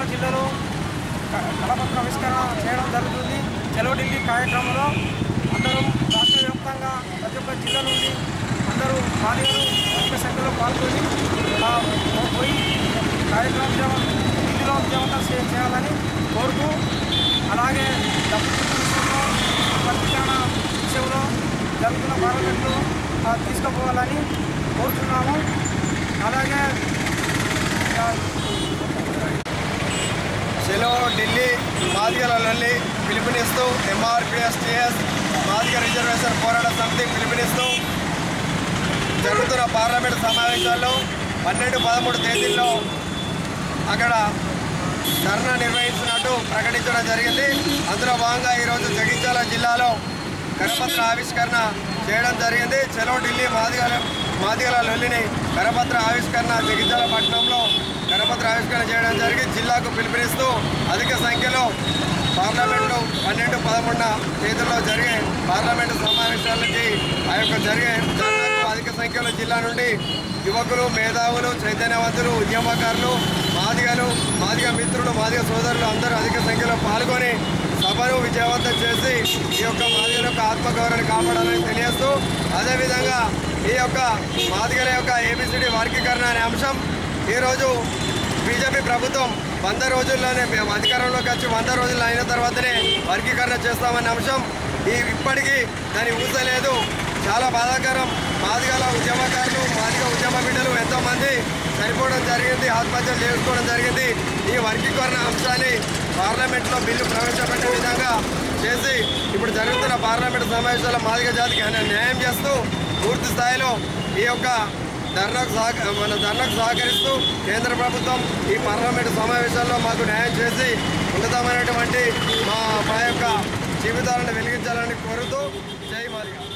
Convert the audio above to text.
మాదిగ జిల్లాలో క- కలపత్ర ఆవిష్కరణ చేయడం జరుగుతుంది చలో ఢిల్లీ కార్యక్రమంలో అందరూ రాష్ట్ర వ్యాప్తంగా ప్రతి ఒక్క జిల్లా నుండి అందరూ మాదిగలు అధిక సంఖ్యలో పాల్గొని ఆ పోయి కార్యక్రమం ఉద్యమం ఢిల్లీలో ఉద్యమంగా చే- చేయాలని కోరుతూ అలాగే డబ్బు చెట్టు విషయంలో వర్గీకరణ విషయంలో జరుగుతున్న పార్లమెంట్లో ఆ, తీసుకుపోవాలని కోరుతున్నాము అలాగే ఆ, చెలో ఢిల్లీ మాదిగల లొల్లి పిలుపునిస్తూ ఎంఆర్పిఎస్టిఎస్ మాదిగ రిజర్వేషన్ పోరాట సమితి పిలుపునిస్తూ జరుగుతున్న పార్లమెంట్ సమావేశాల్లో పన్నెండు పదమూడు తేదీల్లో అక్కడ ధర్నా నిర్వహిస్తున్నట్టు ప్రకటించడం జరిగింది అందులో భాగంగా ఈరోజు జగిత్యాల జిల్లాలో కరపత్ర ఆవిష్కరణ చేయడం జరిగింది చెలో ఢిల్లీ మాదిగల మాదిగల లొల్లిని కరపత్ర ఆవిష్కరణ జగిత్యాల పట్టణంలో కరపత్ర ఆవిష్కరణ చేయడం జరిగి జిల్లాకు పిలుపునిస్తూ అధిక సంఖ్యలో పార్లమెంటు పన్నెండు పదకొండున తేదీల్లో జరిగే పార్లమెంటు సమావేశాలకి ఆ యొక్క జరిగే ధర్నాకు అధిక సంఖ్యలో జిల్లా నుండి యువకులు మేధావులు చైతన్యవంతులు ఉద్యమకారులు మాదిగలు మాదిగ మిత్రులు మాదిగ సోదరులు అందరూ అధిక సంఖ్యలో పాల్గొని సభను విజయవంతం చేసి ఈ యొక్క మాదిగల యొక్క ఆత్మగౌరవాన్ని కాపాడాలని తెలియజేస్తూ అదేవిధంగా ఈ యొక్క మాదిగల యొక్క ఏబిసిడి వర్గీకరణ అనే అంశం ఈరోజు బీజేపీ ప్రభుత్వం వంద రోజుల్లోనే మేము అధికారంలోకి వచ్చి వంద రోజులు అయిన తర్వాతనే వర్గీకరణ చేస్తామనే అంశం ఈ ఇప్పటికీ దాని ఊసలేదు చాలా బాధాకరం మాదిగల ఉద్యమకారులు మాదిగ ఉద్యమ బిడ్డలు ఎంతోమంది చనిపోవడం జరిగింది ఆత్మహత్యలు చేసుకోవడం జరిగింది ఈ వర్గీకరణ అంశాన్ని పార్లమెంట్లో బిల్లు ప్రవేశపెట్టే విధంగా చేసి ఇప్పుడు జరుగుతున్న పార్లమెంట్ సమావేశాల మాదిగ జాతికి న్యాయం చేస్తూ పూర్తి స్థాయిలో ఈ యొక్క ధర్నాకు సహక మన ధర్నాకు సహకరిస్తూ కేంద్ర ప్రభుత్వం ఈ పార్లమెంటు సమావేశాల్లో మాకు న్యాయం చేసి ఉన్నతమైనటువంటి మా మా యొక్క జీవితాలను వెలిగించాలని కోరుతూ జై మాదిగా